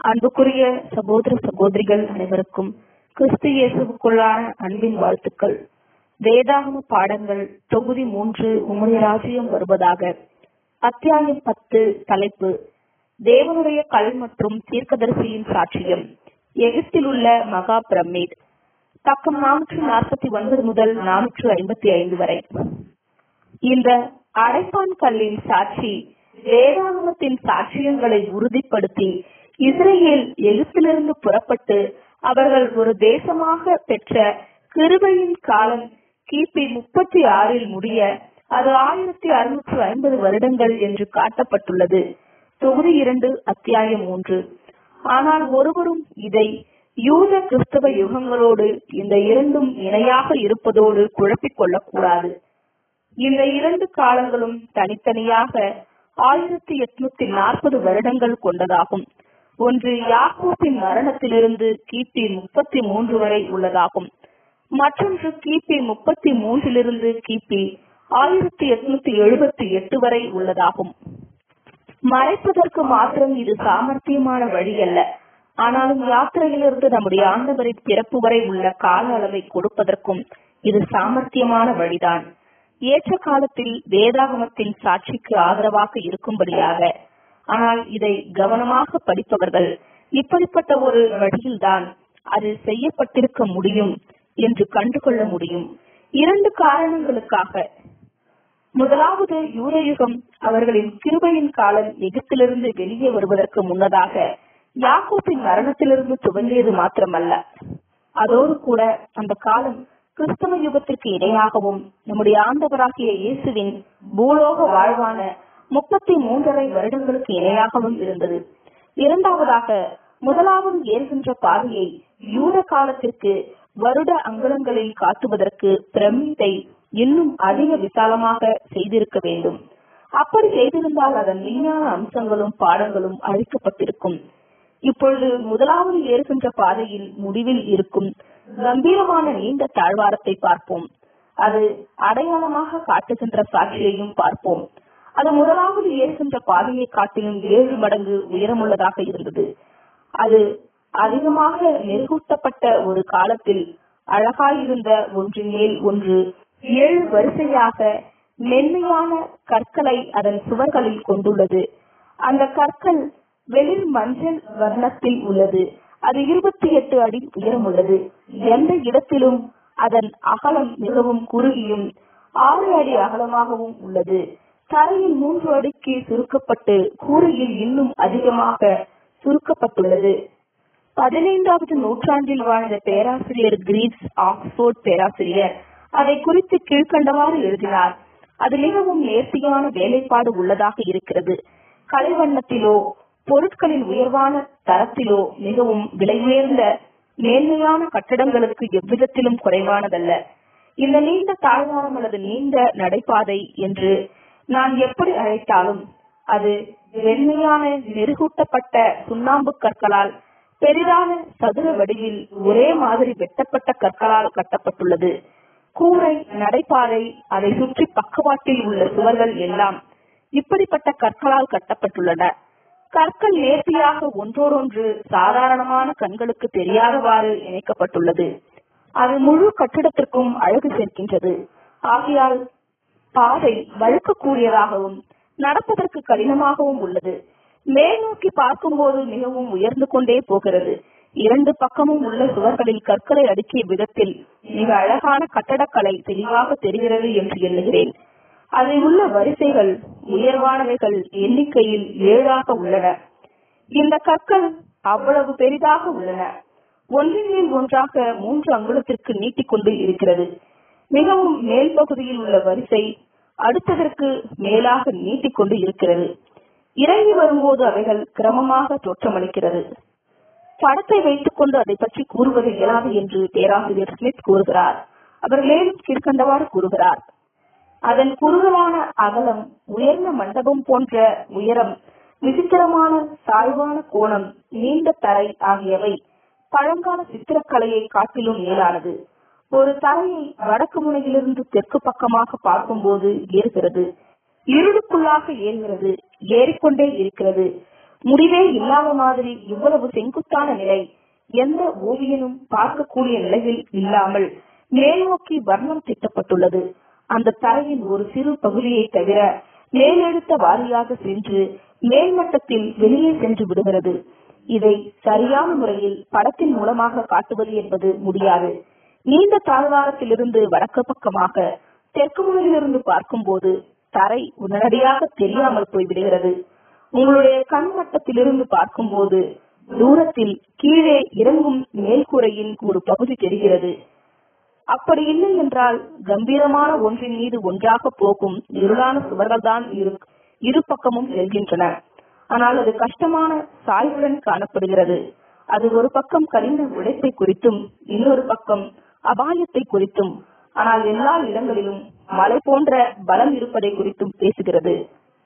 அன்புக்குரிய சகோதர சகோதரிகள் அனைவருக்கும் கிறிஸ்து இயேசுவுக்குள்ளான அன்பின் வாழ்த்துக்கள் வேதாகம பாடங்கள் தொகுதி மூன்று உம்முடைய ராஜ்யம் வருவதாக அத்தியாயம் பத்து தலைப்பு தேவனுடைய கல் மற்றும் தீர்க்கதரிசியின் சாட்சியம் எகிப்தில் உள்ள மகா பிரமிட் பக்கம் நானூற்று நாற்பத்தி ஒன்பது முதல் நானூற்று ஐம்பத்தி ஐந்து வரை இந்த அடைப்பான் கல்லின் சாட்சி வேதாகமத்தின் சாட்சியங்களை உறுதிப்படுத்தி இஸ்ரேல் எகிப்திலிருந்து புறப்பட்டு அவர்கள் ஒரு தேசமாக பெற்ற கிருபையின் காலம் கிபி முப்பத்தி ஆறில் முடிய அது ஆயிரத்தி அறுநூற்று ஐம்பது வருடங்கள் என்று காட்டப்பட்டுள்ளது தொகுதி இரண்டு அத்தியாயம் மூன்று ஆனால் ஒருவரும் இதை யூத கிறிஸ்தவ யுகங்களோடு இந்த இரண்டும் இணையாக இருப்பதோடு குழப்பிக் கொள்ளக்கூடாது இந்த இரண்டு காலங்களும் தனித்தனியாக ஆயிரத்தி எட்நூத்தி நாற்பது வருடங்கள் கொண்டதாகும் ஒன்று யாக்கோப்பின் மரணத்திலிருந்து கிபி முப்பத்தி மூன்று வரை உள்ளதாகும் மற்றொன்று கிபி முப்பத்தி மூன்றிலிருந்து கிபி ஆயிரத்தி எட்நூத்தி எழுபத்தி எட்டு வரை உள்ளதாகும் மறைப்பதற்கு மாத்திரம் இது சாமர்த்தியமான வழி அல்ல ஆனாலும் யாத்திரையிலிருந்து நம்முடைய ஆண்டவரின் பிறப்பு வரை உள்ள கால அளவை கொடுப்பதற்கும் இது சாமர்த்தியமான வழிதான் ஏற்ற காலத்தில் வேதாகமத்தின் சாட்சிக்கு ஆதரவாக இருக்கும்படியாக ஆனால் இதை கவனமாக படிப்பவர்கள் இப்படிப்பட்ட ஒரு வழியில்தான் அது செய்யப்பட்டிருக்க முடியும் என்று கண்டுகொள்ள முடியும் இரண்டு காரணங்களுக்காக முதலாவது யூதயுகம் அவர்களின் கிருபையின் காலம் எகிப்திலிருந்து வெளியே வருவதற்கு முன்னதாக யாக்கோப்பின் மரணத்திலிருந்து துவங்கியது மாத்திரமல்ல அதோடு கூட அந்த காலம் கிறிஸ்தவ யுகத்திற்கு இணையாகவும் நம்முடைய ஆண்டவராகிய இயேசுவின் பூலோக வாழ்வான முப்பத்தி மூன்றரை வருடங்களுக்கு இணையாகவும் இருந்தது இரண்டாவதாக முதலாவது ஏறுகின்ற பாதையை யூத காலத்திற்கு வருட அங்குலங்களில் காட்டுவதற்கு பிரமித்தை இன்னும் அதிக விசாலமாக செய்திருக்க வேண்டும் அப்படி செய்திருந்தால் அதன் விஞ்ஞான அம்சங்களும் பாடங்களும் அழிக்கப்பட்டிருக்கும் இப்பொழுது முதலாவது ஏறுகின்ற பாதையில் முடிவில் இருக்கும் கம்பீரமான நீண்ட தாழ்வாரத்தை பார்ப்போம் அது அடையாளமாக காட்டுகின்ற சாட்சியையும் பார்ப்போம் அது முதலாவது ஏறுகின்ற பாதையை காட்டிலும் ஏழு மடங்கு உயரமுள்ளதாக இருந்தது அது அதிகமாக மெருகூட்டப்பட்ட ஒரு காலத்தில் அழகாயிருந்த ஒன்றின் மேல் ஒன்று ஏழு வரிசையாக மென்மையான கற்களை அதன் சுவர்களில் கொண்டுள்ளது அந்த கற்கள் வெளிர் மஞ்சள் வர்ணத்தில் உள்ளது அது இருபத்தி எட்டு அடி உயரம் உள்ளது எந்த இடத்திலும் அதன் அகலம் மிகவும் குறுகியும் ஆறு அடி அகலமாகவும் உள்ளது தரையில் மூன்று அடிக்கு சுருக்கப்பட்டு கூரையில் இன்னும் அதிகமாக சுருக்கப்பட்டுள்ளது பதினைந்தாவது நூற்றாண்டில் வாழ்ந்த பேராசிரியர் கிரீப்ஸ் ஆக்ஸ்போர்ட் பேராசிரியர் அதை குறித்து கீழ்கண்டவாறு எழுதினார் அது மிகவும் நேர்த்தியான வேலைப்பாடு உள்ளதாக இருக்கிறது கலைவண்ணத்திலோ பொருட்களின் உயர்வான தரத்திலோ மிகவும் விலை உயர்ந்த மேன்மையான கட்டடங்களுக்கு எவ்விதத்திலும் குறைவானதல்ல இந்த நீண்ட தாழ்வாரம் அல்லது நீண்ட நடைபாதை என்று நான் எப்படி அழைத்தாலும் அது வெண்மையான நெருகூட்டப்பட்ட சுண்ணாம்பு கற்களால் பெரிதான சதுர வடிவில் ஒரே மாதிரி வெட்டப்பட்ட கற்களால் கட்டப்பட்டுள்ளது கூரை நடைபாதை அதை சுற்றி பக்கவாட்டில் உள்ள சுவர்கள் எல்லாம் இப்படிப்பட்ட கற்களால் கட்டப்பட்டுள்ளன கற்கள் நேர்த்தியாக ஒன்றோடொன்று சாதாரணமான கண்களுக்கு தெரியாதவாறு இணைக்கப்பட்டுள்ளது அது முழு கட்டிடத்திற்கும் அழகு சேர்க்கின்றது ஆகையால் பாதை வழுக்கக்கூடியதாகவும் நடப்பதற்கு கடினமாகவும் உள்ளது மேல் நோக்கி பார்க்கும்போது மிகவும் உயர்ந்து கொண்டே போகிறது இரண்டு பக்கமும் உள்ள சுவர்களில் கற்களை அடுக்கிய விதத்தில் மிக அழகான கட்டடக்கலை தெளிவாக தெரிகிறது என்று எண்ணுகிறேன் அதில் உள்ள வரிசைகள் உயர்வானவைகள் எண்ணிக்கையில் ஏழாக உள்ளன இந்த கற்கள் அவ்வளவு பெரிதாக உள்ளன ஒன்றின் மேல் ஒன்றாக மூன்று அங்குலத்திற்கு நீட்டிக்கொண்டு இருக்கிறது மிகவும் மேல் பகுதியில் உள்ள வரிசை அடுத்ததற்கு மேலாக நீட்டிக்கொண்டு இருக்கிறது இறங்கி வரும்போது அவைகள் கிரமமாக தோற்றமளிக்கிறது படத்தை வைத்துக் கொண்டு அதை பற்றி கூறுவது இயலாது என்று பேராசிரியர் ஸ்மித் கூறுகிறார் அவர் மேலும் கீழ்கண்டவாறு கூறுகிறார் அதன் குறுகலான அகலம் உயர்ந்த மண்டபம் போன்ற உயரம் விசித்திரமான சாய்வான கோணம் நீண்ட தரை ஆகியவை பழங்கால சித்திரக்கலையை காட்டிலும் மேலானது ஒரு தரையை வடக்கு முனையிலிருந்து தெற்கு பக்கமாக பார்க்கும்போது ஏறுகிறது இருளுக்குள்ளாக ஏறுகிறது ஏறிக்கொண்டே இருக்கிறது முடிவே இல்லாத மாதிரி இவ்வளவு செங்குத்தான நிலை எந்த ஓவியனும் பார்க்கக்கூடிய நிலையில் இல்லாமல் மேல்நோக்கி வர்ணம் திட்டப்பட்டுள்ளது அந்த தரையின் ஒரு சிறு பகுதியை தவிர மேலெடுத்த வாரியாக சென்று மேல்மட்டத்தில் வெளியே சென்று விடுகிறது இதை சரியான முறையில் படத்தின் மூலமாக காட்டுவது என்பது முடியாது நீண்ட தாழ்வாரத்திலிருந்து வடக்கு பக்கமாக தெற்கு முனையிலிருந்து பார்க்கும்போது தரை உடனடியாக தெரியாமல் போய்விடுகிறது உங்களுடைய கண் மட்டத்திலிருந்து பார்க்கும்போது தூரத்தில் கீழே இறங்கும் மேல்கூரையின் ஒரு பகுதி தெரிகிறது அப்படி இல்லை என்றால் கம்பீரமான ஒன்றின் மீது ஒன்றாக போகும் இருளான சுவர்கள் தான் இரு பக்கமும் செல்கின்றன ஆனால் அது கஷ்டமான சாய்வுடன் காணப்படுகிறது அது ஒரு பக்கம் கடின உழைப்பை குறித்தும் இன்னொரு பக்கம் அபாயத்தை குறித்தும் ஆனால் எல்லா இடங்களிலும் மலை போன்ற பலம் இருப்பதை குறித்தும் பேசுகிறது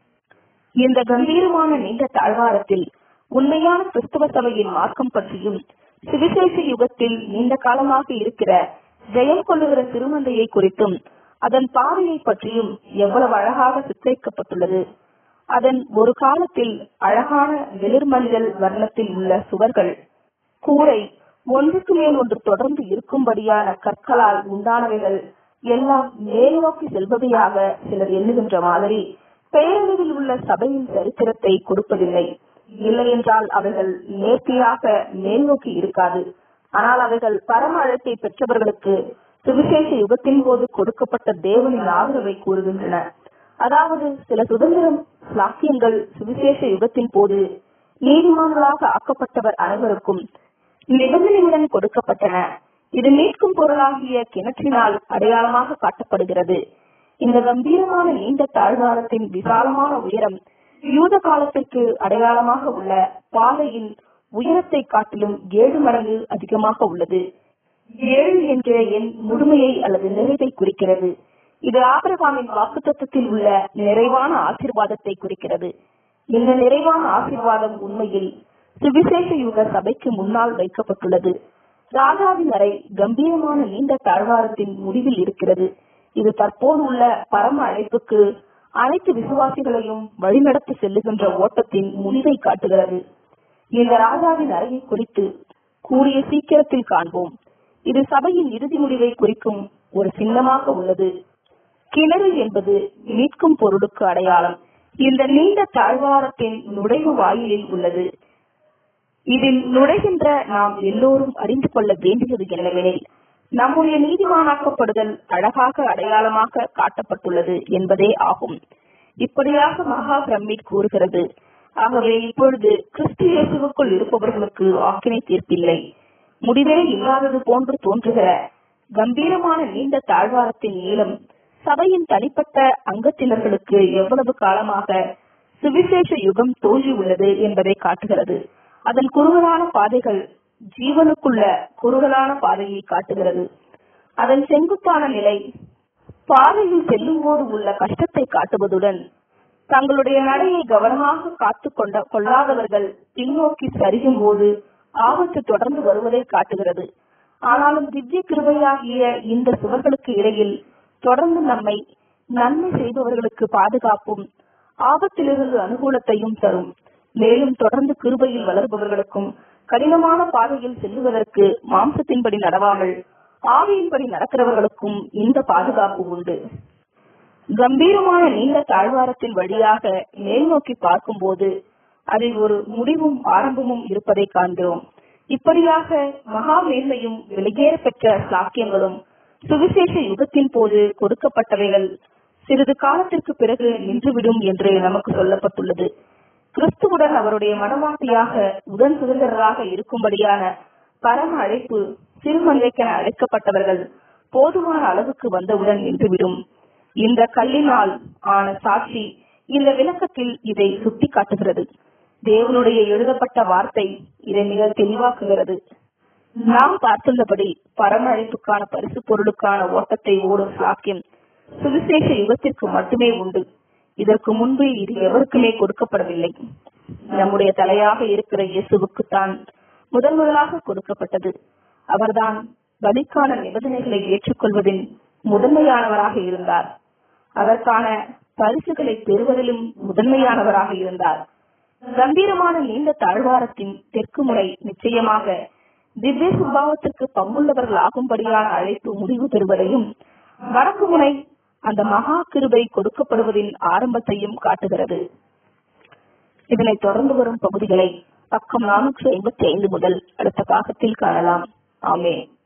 இந்த கம்பீரமான நீண்ட தாழ்வாரத்தில் உண்மையான கிறிஸ்தவ சபையின் மார்க்கம் பற்றியும் சுவிசேஷ யுகத்தில் நீண்ட காலமாக இருக்கிற ஜெயம் கொள்ளுகிற திருமந்தையை குறித்தும் அதன் பாதையை பற்றியும் எவ்வளவு அழகாக சித்தரிக்கப்பட்டுள்ளது அதன் ஒரு காலத்தில் அழகான வெளிர்மஞ்சள் வர்ணத்தில் உள்ள சுவர்கள் கூரை ஒன்றுக்கு மேல் ஒன்று தொடர்ந்து இருக்கும்படியான கற்களால் உண்டானவைகள் எல்லாம் மேல் நோக்கி செல்பவையாக சிலர் எண்ணுகின்ற மாதிரி பெயரளவில் உள்ள சபையின் சரித்திரத்தை கொடுப்பதில்லை இல்லை என்றால் அவைகள் நேர்த்தியாக மேல் நோக்கி இருக்காது ஆனால் அவைகள் பரம அழைப்பை பெற்றவர்களுக்கு சுவிசேஷ யுகத்தின் போது கொடுக்கப்பட்ட தேவனின் ஆதரவை கூறுகின்றன அதாவது சில சுதந்திரம் சாக்கியங்கள் சுவிசேஷ யுகத்தின் போது நீதிமான்களாக ஆக்கப்பட்டவர் அனைவருக்கும் நிபந்தனையுடன் கொடுக்கப்பட்டன இது மீட்கும் பொருளாகிய கிணற்றினால் அடையாளமாக காட்டப்படுகிறது இந்த கம்பீரமான நீண்ட தாழ்வாரத்தின் விசாலமான உயரம் யூத காலத்திற்கு அடையாளமாக உள்ள பாதையின் உயரத்தை காட்டிலும் ஏழு மடங்கு அதிகமாக உள்ளது ஏழு என்ற எண் முழுமையை அல்லது நிறைவை குறிக்கிறது இது ஆபிரகாமின் வாக்குத்தத்தில் உள்ள நிறைவான ஆசிர்வாதத்தை குறிக்கிறது இந்த நிறைவான ஆசிர்வாதம் உண்மையில் சுவிசேஷ யுக சபைக்கு முன்னால் வைக்கப்பட்டுள்ளது ராஜாவின் அறை கம்பீரமான நீண்ட தாழ்வாரத்தின் முடிவில் இருக்கிறது இது தற்போது உள்ள பரம அழைப்புக்கு அனைத்து விசுவாசிகளையும் வழிநடத்தி செல்லுகின்ற ஓட்டத்தின் முடிவை காட்டுகிறது இந்த ராஜாவின் அறையை குறித்து கூடிய சீக்கிரத்தில் காண்போம் இது சபையின் இறுதி முடிவை குறிக்கும் ஒரு சின்னமாக உள்ளது கிணறு என்பது மீட்கும் பொருளுக்கு அடையாளம் இந்த நீண்ட தாழ்வாரத்தின் நுழைவு வாயிலில் உள்ளது இதில் நுழைகின்ற நாம் எல்லோரும் அறிந்து கொள்ள வேண்டியது என்னவெனில் நம்முடைய நீதிமானாக்கப்படுதல் அழகாக அடையாளமாக காட்டப்பட்டுள்ளது என்பதே ஆகும் இப்படியாக மகா பிரமிட் கூறுகிறது ஆகவே இப்பொழுது கிறிஸ்து இயேசுவுக்குள் இருப்பவர்களுக்கு ஆக்கினை தீர்ப்பில்லை முடிவே இல்லாதது போன்று தோன்றுகிற கம்பீரமான நீண்ட தாழ்வாரத்தின் நீளம் சபையின் தனிப்பட்ட அங்கத்தினர்களுக்கு எவ்வளவு காலமாக சுவிசேஷ யுகம் தோன்றி உள்ளது என்பதை காட்டுகிறது அதன் குறுகலான பாதைகள் ஜீவனுக்குள்ள குறுகலான பாதையை காட்டுகிறது அதன் செங்குத்தான நிலை பாதையில் செல்லும் போது உள்ள கஷ்டத்தை காட்டுவதுடன் தங்களுடைய நடையை கவனமாக காத்து கொண்ட கொள்ளாதவர்கள் பின்னோக்கி சரியும் போது ஆபத்து தொடர்ந்து வருவதை காட்டுகிறது ஆனாலும் திவ்ய கிருபையாகிய இந்த சுவர்களுக்கு இடையில் தொடர்ந்து நம்மை நன்மை செய்பவர்களுக்கு பாதுகாப்பும் ஆபத்திலிருந்து அனுகூலத்தையும் தரும் மேலும் தொடர்ந்து கிருபையில் வளர்பவர்களுக்கும் கடினமான பாதையில் செல்லுவதற்கு மாம்சத்தின்படி நடவாமல் ஆவியின்படி நடக்கிறவர்களுக்கும் இந்த பாதுகாப்பு உண்டு கம்பீரமான நீண்ட தாழ்வாரத்தின் வழியாக மேல் நோக்கி பார்க்கும்போது அதில் ஒரு முடிவும் ஆரம்பமும் இருப்பதை காண்கிறோம் இப்படியாக மகா மேன்மையும் வெளியேற பெற்ற சாக்கியங்களும் சுவிசேஷ யுகத்தின் போது கொடுக்கப்பட்டவைகள் சிறிது காலத்திற்கு பிறகு நின்றுவிடும் என்று நமக்கு சொல்லப்பட்டுள்ளது கிறிஸ்துவுடன் அவருடைய மனவாட்டியாக உடன் சுதந்திரராக இருக்கும்படியான பரம அழைப்பு சிறுமந்தைக்கென அழைக்கப்பட்டவர்கள் போதுமான அளவுக்கு வந்தவுடன் நின்றுவிடும் இந்த கல்லினால் ஆன சாட்சி இந்த விளக்கத்தில் இதை சுட்டி காட்டுகிறது தேவனுடைய எழுதப்பட்ட வார்த்தை இதை மிக தெளிவாக்குகிறது நாம் பார்த்துள்ளபடி பரம அழைப்புக்கான பரிசு பொருளுக்கான ஓட்டத்தை ஓடும் சாக்கியம் சுவிசேஷ யுகத்திற்கு மட்டுமே உண்டு இதற்கு முன்பு இது எவருக்குமே கொடுக்கப்படவில்லை நம்முடைய தலையாக இருக்கிற இயேசுவுக்கு தான் முதன் முதலாக கொடுக்கப்பட்டது அவர்தான் பலிக்கான நிபந்தனைகளை ஏற்றுக்கொள்வதில் முதன்மையானவராக இருந்தார் அதற்கான பரிசுகளை பெறுவதிலும் முதன்மையானவராக இருந்தார் கம்பீரமான நீண்ட தாழ்வாரத்தின் தெற்கு முனை நிச்சயமாக திவ்ய சுபாவத்திற்கு பங்குள்ளவர்கள் ஆகும்படியான அழைப்பு முடிவு பெறுவதையும் வடக்கு முனை அந்த மகா கிருபை கொடுக்கப்படுவதின் ஆரம்பத்தையும் காட்டுகிறது இதனை தொடர்ந்து வரும் பகுதிகளை பக்கம் நானூற்றி ஐம்பத்தி ஐந்து முதல் அடுத்த பாகத்தில் காணலாம் ஆமே